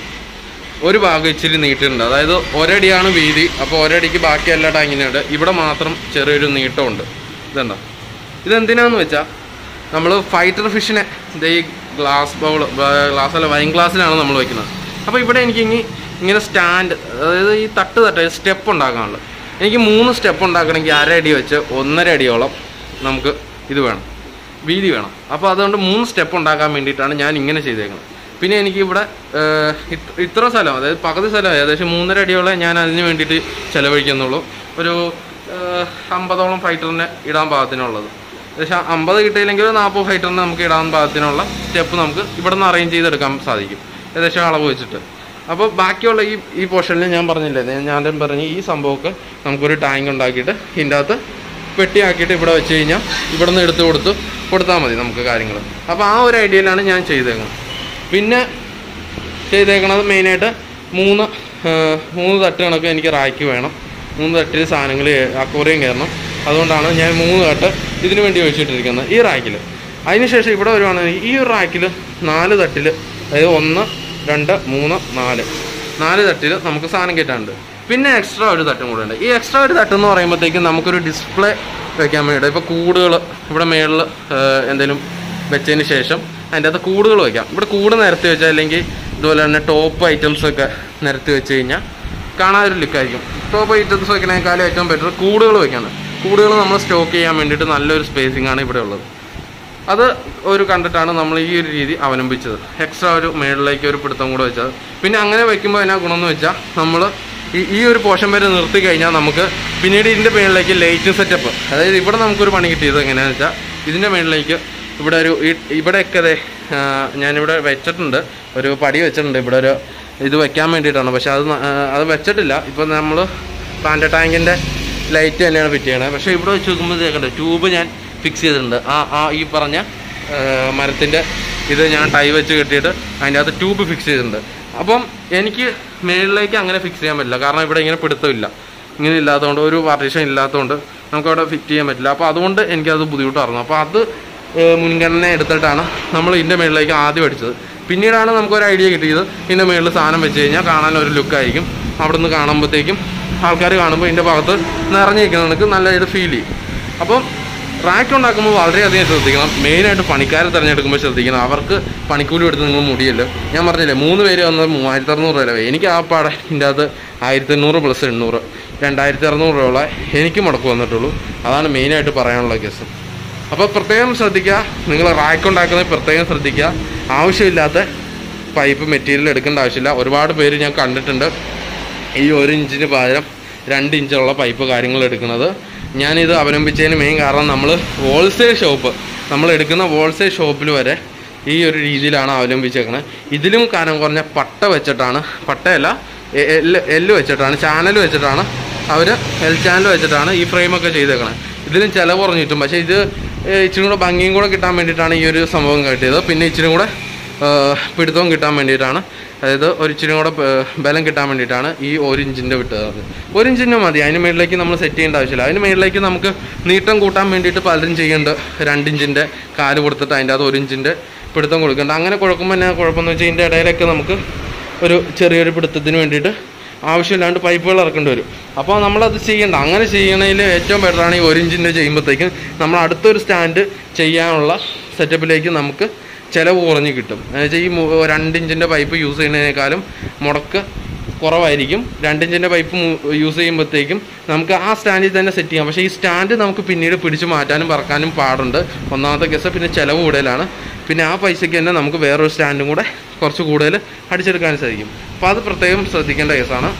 ഒരു ഭാഗം ഇച്ചിരി നീട്ടിട്ടുണ്ട് അതായത് ഒരടിയാണ് വീതി അപ്പോൾ ഒരടിക്ക് ബാക്കി എല്ലാ ടാങ്ങിനുണ്ട് ഇവിടെ മാത്രം ചെറിയൊരു നീട്ടമുണ്ട് ഇതെന്താ ഇതെന്തിനാന്ന് വെച്ചാൽ നമ്മൾ ഫൈറ്റർ ഫിഷിനെ ഇത് ഈ ഗ്ലാസ് ബൗൾ ഗ്ലാസ് അല്ല വൈൻ ഗ്ലാസ്സിലാണ് നമ്മൾ വെക്കുന്നത് അപ്പോൾ ഇവിടെ എനിക്ക് ഇനി ഇങ്ങനെ സ്റ്റാൻഡ് അതായത് ഈ തട്ട് തട്ട് സ്റ്റെപ്പ് ഉണ്ടാക്കാനുള്ളത് എനിക്ക് മൂന്ന് സ്റ്റെപ്പ് ഉണ്ടാക്കണമെങ്കിൽ അര അടി വെച്ച് ഒന്നര അടിയോളം നമുക്ക് ഇത് വേണം വീതി വേണം അപ്പോൾ അതുകൊണ്ട് മൂന്ന് സ്റ്റെപ്പ് ഉണ്ടാക്കാൻ വേണ്ടിയിട്ടാണ് ഞാൻ ഇങ്ങനെ ചെയ്തേക്കുന്നത് പിന്നെ എനിക്ക് ഇവിടെ ഏഹ്, ഇത്- ഇത്ര സ്ഥലം അതായത് പകുതി സ്ഥലം ഏകദേശം മൂന്നര അടിയോളം ഞാൻ അതിന് വേണ്ടിയിട്ട് ചിലവഴിക്കുന്നുള്ളൂ ഒരു ഏഹ്, അമ്പതോളം ഫൈറ്ററിനെ ഇടാൻ പാകത്തിനുള്ളത് ഏകദേശം അമ്പത് കിട്ടിയില്ലെങ്കിൽ ഒരു നാൽപ്പത് ഫൈറ്ററിന് നമുക്ക് ഇടാൻ പാകത്തിനുള്ള സ്റ്റെപ്പ് നമുക്ക് ഇവിടെ നിന്ന് അറേഞ്ച് ചെയ്തെടുക്കാൻ സാധിക്കും ഏകദേശം അളവ് വെച്ചിട്ട് അപ്പോൾ ബാക്കിയുള്ള ഈ ഈ പോർഷനിൽ ഞാൻ പറഞ്ഞില്ലേ ഞാൻ- ഞാൻ പറഞ്ഞ ഈ സംഭവമൊക്കെ നമുക്കൊരു ടാങ്ക് ഉണ്ടാക്കിയിട്ട് ഇതിൻ്റെ അകത്ത് പെട്ടിയാക്കിയിട്ട് ഇവിടെ വെച്ച് കഴിഞ്ഞാൽ ഇവിടെ നിന്ന് എടുത്ത് കൊടുത്ത് കൊടുത്താൽ മതി നമുക്ക് കാര്യങ്ങൾ അപ്പോൾ ആ ഒരു ഐഡിയയിലാണ് ഞാൻ ചെയ്തേക്കുന്നത് പിന്നെ ചെയ്തേക്കണത് മെയിനായിട്ട് മൂന്ന് ആ, മൂന്ന് തട്ട് കണക്ക് എനിക്ക് റാക്ക് വേണം മൂന്ന് തട്ടിൽ സാധനങ്ങൾ അക്വറിയം കയറണം അതുകൊണ്ടാണ് ഞാൻ മൂന്ന് തട്ട് ഇതിനു വേണ്ടി വെച്ചിട്ടിരിക്കുന്നത് ഈ റാക്കിൽ അതിനുശേഷം ഇവിടെ വരുവാണെങ്കിൽ ഈ ഒരു റാക്കിൽ നാല് തട്ടിൽ അതായത് ഒന്ന് രണ്ട് മൂന്ന് നാല് നാല് തട്ടിൽ നമുക്ക് സാധനം കയറ്റാനുണ്ട് പിന്നെ എക്സ്ട്രാ ഒരു തട്ടും കൂടെ ഉണ്ട് ഈ എക്സ്ട്രാ ഒരു തട്ട് എന്ന് പറയുമ്പോഴത്തേക്കും നമുക്കൊരു ഡിസ്പ്ലേ വെക്കാൻ വേണ്ടിയിട്ട് ഇപ്പോൾ കൂടുകൾ ഇവിടെ മേളിൽ എന്തെങ്കിലും വെച്ചതിന് ശേഷം അതിൻ്റെ അകത്ത് കൂടുകൾ വയ്ക്കാം ഇവിടെ കൂട് നിരത്തി വെച്ചാൽ അല്ലെങ്കിൽ ഇതുപോലെ തന്നെ ടോപ്പ് ഐറ്റംസ് ഒക്കെ നിരത്തി വെച്ച് കഴിഞ്ഞാൽ കാണാൻ ഒരു ലുക്കായിരിക്കും ടോപ്പ് ഐറ്റംസ് വെക്കണേക്കാളും ഏറ്റവും ബെറ്റർ കൂടുകൾ വെക്കാണ് കൂടുകൾ നമ്മൾ സ്റ്റോക്ക് ചെയ്യാൻ വേണ്ടിയിട്ട് നല്ലൊരു സ്പേസിംഗ് ആണ് ഇവിടെ ഉള്ളത് അത് ഒരു കണ്ടിട്ടാണ് നമ്മൾ ഈ ഒരു രീതി അവലംബിച്ചത് എക്സ്ട്രാ ഒരു മേളിലേക്ക് ഒരു പിടുത്തം കൂടെ വെച്ചത് പിന്നെ അങ്ങനെ വെക്കുമ്പോൾ എന്നാ ഗുണമെന്ന് വെച്ചാൽ നമ്മൾ ഈ ഈ ഒരു പോഷൻ വരെ നിർത്തി കഴിഞ്ഞാൽ നമുക്ക് പിന്നീട് ഇതിൻ്റെ മേളിലേക്ക് ലൈറ്റ് സെറ്റപ്പ് അതായത് ഇവിടെ നമുക്കൊരു പണി കിട്ടിയത് എങ്ങനെയാണെന്ന് വെച്ചാൽ ഇതിൻ്റെ മേളിലേക്ക് ഇവിടെ ഒരു ഈ- ഇവിടെയൊക്കെ ദേ, ആ, ഞാനിവിടെ വെച്ചിട്ടുണ്ട് ഒരു പടി വെച്ചിട്ടുണ്ട് ഇവിടെ ഒരു ഇത് വെക്കാൻ വേണ്ടിയിട്ടാണ് പക്ഷെ അത് ന- ആ, അത് വെച്ചിട്ടില്ല ഇപ്പോൾ നമ്മൾ പാൻറ്റ ടാങ്കിൻ്റെ ലൈറ്റ് തന്നെയാണ് ഫിറ്റ് ചെയ്യണത് പക്ഷേ ഇവിടെ വെച്ച് നോക്കുമ്പോഴത്തേക്കുണ്ട് ട്യൂബ് ഞാൻ ഫിക്സ് ചെയ്തിട്ടുണ്ട് ആ ആ ഈ പറഞ്ഞ മരത്തിൻ്റെ ഇത് ഞാൻ ടൈ വെച്ച് കെട്ടിയിട്ട് അതിൻ്റെ അകത്ത് ട്യൂബ് ഫിക്സ് ചെയ്തിട്ടുണ്ട് അപ്പം എനിക്ക് മേളിലേക്ക് അങ്ങനെ ഫിക്സ് ചെയ്യാൻ പറ്റില്ല കാരണം ഇവിടെ ഇങ്ങനെ പിടുത്തമില്ല ഇങ്ങനെ ഇല്ലാത്തതുകൊണ്ട് ഒരു പാർട്ടീഷൻ ഇല്ലാത്തതുകൊണ്ട് നമുക്ക് അവിടെ ഫിറ്റ് ചെയ്യാൻ പറ്റില്ല അപ്പോൾ അതുകൊണ്ട് എനിക്കത് ബുദ്ധിമുട്ടായിരുന്നു അപ്പോൾ അത് ഏഹ്, മുൻഗണന എടുത്തിട്ടാണ് നമ്മൾ ഇതിൻ്റെ മേളിലേക്ക് ആദ്യം അടിച്ചത് പിന്നീടാണ് നമുക്കൊരു ഐഡിയ കിട്ടിയത് ഇതിൻ്റെ മേളിൽ സാധനം വെച്ച് കഴിഞ്ഞാൽ കാണാൻ ഒരു ലുക്കായിരിക്കും അവിടെ നിന്ന് കാണുമ്പോഴത്തേക്കും ആൾക്കാർ കാണുമ്പോൾ ഇതിൻ്റെ ഭാഗത്ത് നിറഞ്ഞിരിക്കുന്ന നമുക്ക് നല്ല ഇത് ഫീൽ ചെയ്യും അപ്പം റാക്ക് ഉണ്ടാക്കുമ്പോൾ വളരെയധികം ശ്രദ്ധിക്കണം മെയിനായിട്ട് പണിക്കാരെ തിരഞ്ഞെടുക്കുമ്പോൾ ശ്രദ്ധിക്കണം അവർക്ക് പണിക്കൂലി എടുത്ത് നിങ്ങൾ മുടിയല്ലോ ഞാൻ പറഞ്ഞില്ലേ മൂന്ന് പേര് വന്നത് മൂവായിരത്തി അറുന്നൂറ് രൂപ എനിക്ക് ആ പാടെ ഇതിൻ്റെ അകത്ത് ആയിരത്തി എണ്ണൂറ് പ്ലസ് എണ്ണൂറ് രണ്ടായിരത്തി അറുന്നൂറ് രൂപ എനിക്ക് മുടക്ക് വന്നിട്ടുള്ളൂ അതാണ് മെയിനായിട്ട് പറയാനുള്ള കേസ് അപ്പോൾ പ്രത്യേകം ശ്രദ്ധിക്കുക നിങ്ങൾ റാക്ക് ഉണ്ടാക്കുന്നത് പ്രത്യേകം ശ്രദ്ധിക്കുക ആവശ്യമില്ലാത്ത പൈപ്പ് മെറ്റീരിയൽ എടുക്കേണ്ട ആവശ്യമില്ല ഒരുപാട് പേര് ഞാൻ കണ്ടിട്ടുണ്ട് ഈ ഒരു ഇഞ്ചിന് പകരം രണ്ട് ഇഞ്ചുള്ള പൈപ്പ് കാര്യങ്ങൾ എടുക്കുന്നത് ഞാനിത് അവലംബിച്ചതിന് മെയിൻ കാരണം നമ്മൾ ഹോൾസെയിൽ ഷോപ്പ് നമ്മൾ എടുക്കുന്ന ഹോൾസെയിൽ ഷോപ്പിൽ വരെ ഈ ഒരു രീതിയിലാണ് അവലംബിച്ചേക്കണത് ഇതിലും കനം കുറഞ്ഞ പട്ട വെച്ചിട്ടാണ് പട്ടയല്ല എ- എല്ല് എല്ല് വെച്ചിട്ടാണ് ചാനൽ വെച്ചിട്ടാണ് അവർ എൽ ചാനൽ വെച്ചിട്ടാണ് ഈ ഫ്രെയിമൊക്കെ ചെയ്തേക്കണത് ഇതിലും ചിലവ് കുറഞ്ഞ് കിട്ടും പക്ഷേ ഇത് ഏഹ്, ഇച്ചിരി കൂടെ ഭംഗിയും കൂടെ കിട്ടാൻ വേണ്ടിയിട്ടാണ് ഈ ഒരു സംഭവം കിട്ടിയത് പിന്നെ ഇച്ചിരി കൂടെ ഏഹ്, പിടുത്തവും കിട്ടാൻ വേണ്ടിയിട്ടാണ് അതായത് ഒരു ഇച്ചിരി കൂടെ ഏഹ്, ബലം കിട്ടാൻ വേണ്ടിയിട്ടാണ് ഈ ഒരു ഇഞ്ചിൻ്റെ വിട്ടത് ഒരു ഇഞ്ചിൻ്റെ മതി അതിന് മേളിലേക്ക് നമ്മൾ സെറ്റ് ചെയ്യേണ്ട ആവശ്യമില്ല അതിന് മേളിലേക്ക് നമുക്ക് നീട്ടം കൂട്ടാൻ വേണ്ടിയിട്ട് പലരും ചെയ്യുന്നുണ്ട് രണ്ട് ഇഞ്ചിൻ്റെ കാല് കൊടുത്തിട്ട് അതിൻ്റെ അത് ഒരു ഇഞ്ചിൻ്റെ പിടുത്തം കൊടുക്കുന്നുണ്ട് അങ്ങനെ കുഴക്കുമ്പോൾ എന്നാ കുഴപ്പമെന്ന് വെച്ചാൽ ഇതിൻ്റെ ഇടയിലൊക്കെ നമുക്ക് ഒരു ചെറിയൊരു പിടുത്തത്തിന് വേണ്ടിയിട്ട് ആവശ്യമില്ലാണ്ട് പൈപ്പുകൾ ഇറക്കേണ്ടി വരും അപ്പോൾ നമ്മളത് ചെയ്യണ്ട അങ്ങനെ ചെയ്യണതിൽ ഏറ്റവും ബെറ്ററാണ് ഈ ഒരു ഇഞ്ചിൻ്റെ ചെയ്യുമ്പോഴത്തേക്കും നമ്മൾ അടുത്തൊരു സ്റ്റാൻഡ് ചെയ്യാനുള്ള സെറ്റപ്പിലേക്ക് നമുക്ക് ചിലവ് കുറഞ്ഞ് കിട്ടും എന്നുവെച്ചാൽ ഈ മു- രണ്ട് ഇഞ്ചിൻ്റെ പൈപ്പ് യൂസ് ചെയ്യുന്നതിനേക്കാളും മുടക്ക് കുറവായിരിക്കും രണ്ട് ഇഞ്ചിൻ്റെ പൈപ്പ് യൂസ് ചെയ്യുമ്പോഴത്തേക്കും നമുക്ക് ആ സ്റ്റാൻഡിൽ തന്നെ സെറ്റ് ചെയ്യാം പക്ഷേ ഈ സ്റ്റാൻഡ് നമുക്ക് പിന്നീട് പിടിച്ച് മാറ്റാനും പറക്കാനും പാടുണ്ട് ഒന്നാമത്തെ കേസ് പിന്നെ ചിലവ് കൂടുതലാണ് പിന്നെ ആ പൈസയ്ക്ക് തന്നെ നമുക്ക് വേറൊരു സ്റ്റാൻഡും കൂടെ കുറച്ച് കൂടുതൽ അടിച്ചെടുക്കാൻ സാധിക്കും അപ്പോൾ അത് പ്രത്യേകം ശ്രദ്ധിക്കേണ്ട കേസാണ്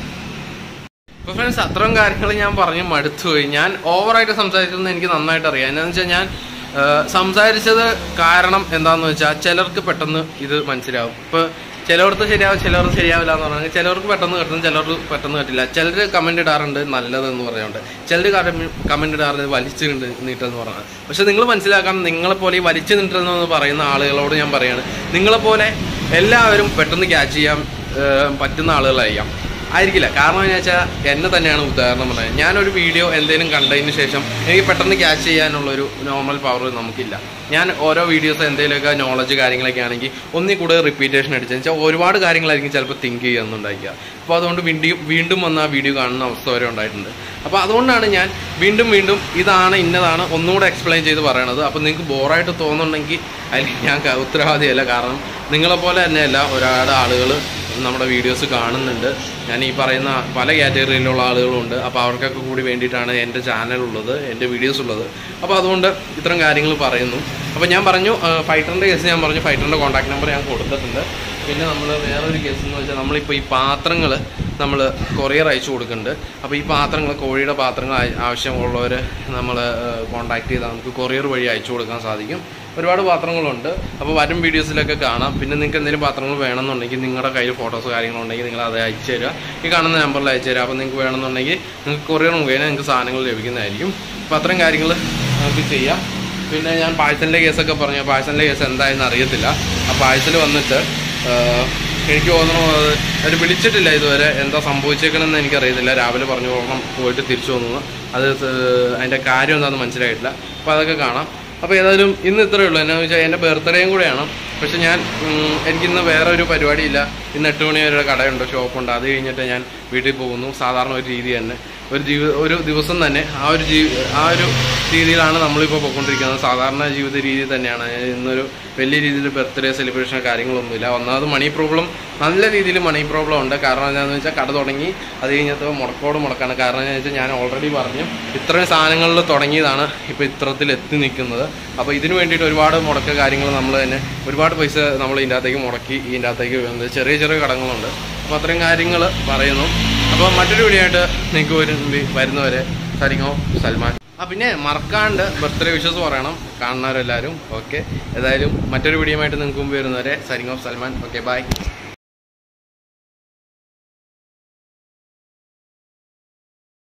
അപ്പോൾ ഫ്രണ്ട്സ് അത്രയും കാര്യങ്ങൾ ഞാൻ പറഞ്ഞ് മടുത്തുപോയി ഞാൻ ഓവറായിട്ട് സംസാരിച്ചതെന്ന് എനിക്ക് നന്നായിട്ട് അറിയാം എന്താണെന്ന് വെച്ചാൽ ഞാൻ ആ, സംസാരിച്ചത് കാരണം എന്താണെന്ന് വെച്ചാൽ ചിലർക്ക് പെട്ടെന്ന് ഇത് മനസ്സിലാവും ഇപ്പോൾ ചിലവർക്ക് ശരിയാവും ചിലവർക്ക് ശരിയാവില്ല എന്ന് പറഞ്ഞാൽ ചിലവർക്ക് പെട്ടെന്ന് കിട്ടും ചിലർക്ക് പെട്ടെന്ന് കിട്ടില്ല ചിലർ കമൻറ്റ് ഇടാറുണ്ട് നല്ലതെന്ന് പറയുന്നുണ്ട് ചിലർ കമൻറ്റ് ഇടാറുണ്ട് വലിച്ചു നീട്ട് നീട്ടെന്ന് പറഞ്ഞാൽ പക്ഷെ നിങ്ങൾ മനസ്സിലാക്കണം നിങ്ങളെപ്പോലെ ഈ വലിച്ചു നീട്ടെന്ന് പറയുന്ന ആളുകളോട് ഞാൻ പറയാണ് നിങ്ങളെപ്പോലെ എല്ലാവരും പെട്ടെന്ന് ക്യാച്ച് ചെയ്യാൻ ഏഹ്, പറ്റുന്ന ആളുകളായിരിക്കാം ആയിരിക്കില്ല കാരണം എന്ന് വെച്ചാൽ എന്നെ തന്നെയാണ് ഉദാഹരണം പറയുന്നത് ഞാനൊരു വീഡിയോ എന്തെങ്കിലും കണ്ടതിന് ശേഷം എനിക്ക് പെട്ടെന്ന് ക്യാച്ച് ചെയ്യാനുള്ളൊരു നോർമൽ പവർ നമുക്കില്ല ഞാൻ ഓരോ വീഡിയോസ് എന്തെങ്കിലുമൊക്കെ നോളജ് കാര്യങ്ങളൊക്കെ ആണെങ്കിൽ ഒന്നിൽ കൂടുതൽ റിപ്പീറ്റേഷൻ അടിച്ചെന്ന് വെച്ചാൽ ഒരുപാട് കാര്യങ്ങളായിരിക്കും ചിലപ്പോൾ തിങ്ക് ചെയ്യുന്നുണ്ടായിരിക്കുക അപ്പോൾ അതുകൊണ്ട് വീണ്ടും വീണ്ടും വന്ന് ആ വീഡിയോ കാണുന്ന അവസ്ഥ വരെ ഉണ്ടായിട്ടുണ്ട് അപ്പോൾ അതുകൊണ്ടാണ് ഞാൻ വീണ്ടും വീണ്ടും ഇതാണ് ഇന്നതാണ് ഒന്നുകൂടെ എക്സ്പ്ലെയിൻ ചെയ്ത് പറയണത് അപ്പോൾ നിങ്ങൾക്ക് ബോറായിട്ട് തോന്നുന്നുണ്ടെങ്കിൽ അതിൽ ഞാൻ ക- ഉത്തരവാദിയല്ല കാരണം നിങ്ങളെപ്പോലെ തന്നെയല്ല ഒരുപാട് ആളുകൾ നമ്മുടെ വീഡിയോസ് കാണുന്നുണ്ട് ഞാൻ ഈ പറയുന്ന പല കാറ്റഗറിയിലുള്ള ആളുകളുണ്ട് അപ്പോൾ അവർക്കൊക്കെ കൂടി വേണ്ടിയിട്ടാണ് എൻ്റെ ചാനൽ ഉള്ളത് എൻ്റെ വീഡിയോസ് ഉള്ളത് അപ്പോൾ അതുകൊണ്ട് ഇത്തരം കാര്യങ്ങൾ പറയുന്നു അപ്പോൾ ഞാൻ പറഞ്ഞു ഫൈറ്ററിൻ്റെ കേസ് ഞാൻ പറഞ്ഞു ഫൈറ്ററിൻ്റെ കോൺടാക്ട് നമ്പർ ഞാൻ കൊടുത്തിട്ടുണ്ട് പിന്നെ നമ്മൾ വേറൊരു കേസ് എന്ന് വെച്ചാൽ നമ്മളിപ്പോൾ ഈ പാത്രങ്ങൾ നമ്മൾ കൊറിയർ അയച്ചു കൊടുക്കുന്നുണ്ട് അപ്പോൾ ഈ പാത്രങ്ങൾ കോഴിയുടെ പാത്രങ്ങൾ ആയ- ആവശ്യമുള്ളവർ നമ്മൾ കോൺടാക്ട് ചെയ്താൽ നമുക്ക് കൊറിയർ വഴി അയച്ചു കൊടുക്കാൻ സാധിക്കും ഒരുപാട് പാത്രങ്ങളുണ്ട് അപ്പോൾ വരും വീഡിയോസിലൊക്കെ കാണാം പിന്നെ നിങ്ങൾക്ക് എന്തെങ്കിലും പാത്രങ്ങൾ വേണമെന്നുണ്ടെങ്കിൽ നിങ്ങളുടെ കയ്യിൽ ഫോട്ടോസ് കാര്യങ്ങളുണ്ടെങ്കിൽ നിങ്ങൾ അത് അയച്ചു തരിക ഈ കാണുന്ന നമ്പറിൽ അയച്ചു തരിക അപ്പോൾ നിങ്ങൾക്ക് വേണമെന്നുണ്ടെങ്കിൽ നിങ്ങൾക്ക് കൊറിയർ മുഖേന നിങ്ങൾക്ക് സാധനങ്ങൾ ലഭിക്കുന്നതായിരിക്കും അപ്പോൾ അത്രയും കാര്യങ്ങൾ നമുക്ക് ചെയ്യാം പിന്നെ ഞാൻ പാഴ്സലിൻ്റെ കേസൊക്കെ പറഞ്ഞു പാഴ്സലിൻ്റെ കേസ് എന്തായെന്ന് അറിയത്തില്ല ആ പാഴ്സൽ വന്നിട്ട് ആഹ്, എനിക്ക് തോന്നുന്നു അത് അവർ വിളിച്ചിട്ടില്ല ഇതുവരെ എന്താ സംഭവിച്ചേക്കണമെന്ന് എനിക്കറിയത്തില്ല രാവിലെ പറഞ്ഞു പോകണം പോയിട്ട് തിരിച്ചു വന്നു അത് സ് അതിൻ്റെ കാര്യം എന്താണെന്ന് മനസ്സിലായിട്ടില്ല അപ്പോൾ അതൊക്കെ കാണാം അപ്പോൾ ഏതായാലും ഇന്ന് ഇത്രയേ ഉള്ളൂ എന്നാന്ന് വെച്ചാൽ എൻ്റെ ബർത്ത്ഡേയും കൂടെയാണ് പക്ഷെ ഞാൻ ഉം, എനിക്കിന്ന് വേറെ ഒരു പരിപാടിയില്ല ഇന്ന് എട്ട് മണി വരെ കടയുണ്ട് ഷോപ്പുണ്ട് അത് കഴിഞ്ഞിട്ട് ഞാൻ വീട്ടിൽ പോകുന്നു സാധാരണ ഒരു രീതി തന്നെ ഒരു ജീവ ഒരു ദിവസം തന്നെ ആ ഒരു ജീ ആ ഒരു രീതിയിലാണ് നമ്മളിപ്പോൾ പോയിക്കൊണ്ടിരിക്കുന്നത് സാധാരണ ജീവിത രീതി തന്നെയാണ് ഇന്നൊരു വലിയ രീതിയിൽ ബർത്ത്ഡേ സെലിബ്രേഷൻ കാര്യങ്ങളൊന്നുമില്ല ഒന്നാമത് മണി പ്രോബ്ലം നല്ല രീതിയിൽ മണി പ്രോബ്ലം ഉണ്ട് കാരണം എന്താണെന്ന് വെച്ചാൽ കട തുടങ്ങി അത് കഴിഞ്ഞപ്പോൾ മുടക്കോട് മുടക്കാണ് കാരണം എന്താണെന്ന് വെച്ചാൽ ഞാൻ ഓൾറെഡി പറഞ്ഞു ഇത്രയും സാധനങ്ങളിൽ തുടങ്ങിയതാണ് ഇപ്പോൾ ഇത്രത്തിൽ എത്തി നിൽക്കുന്നത് അപ്പോൾ ഇതിന് വേണ്ടിയിട്ട് ഒരുപാട് മുടക്ക കാര്യങ്ങൾ നമ്മൾ തന്നെ ഒരുപാട് പൈസ നമ്മൾ ഇതിൻ്റെ അകത്തേക്ക് മുടക്കി ഇതിൻ്റെ അകത്തേക്ക് വരുന്നത് ചെറിയ ചെറിയ കടങ്ങളുണ്ട് അപ്പോൾ അത്രയും കാര്യങ്ങൾ പറയുന്നു അപ്പോൾ മറ്റൊരു വീഡിയോ ആയിട്ട് നിങ്ങൾക്ക് വരും വരുന്നവരെ സരിങ്ങോ സൽമാൻ ആ പിന്നെ മറക്കാണ്ട് ബർത്ത്ഡേ വിഷസ് പറയണം കാണുന്നവരെല്ലാവരും ഓക്കെ ഏതായാലും മറ്റൊരു വീഡിയോ ആയിട്ട് നിങ്ങൾക്ക് മുമ്പ് വരുന്നവരെ signing off Salman okay by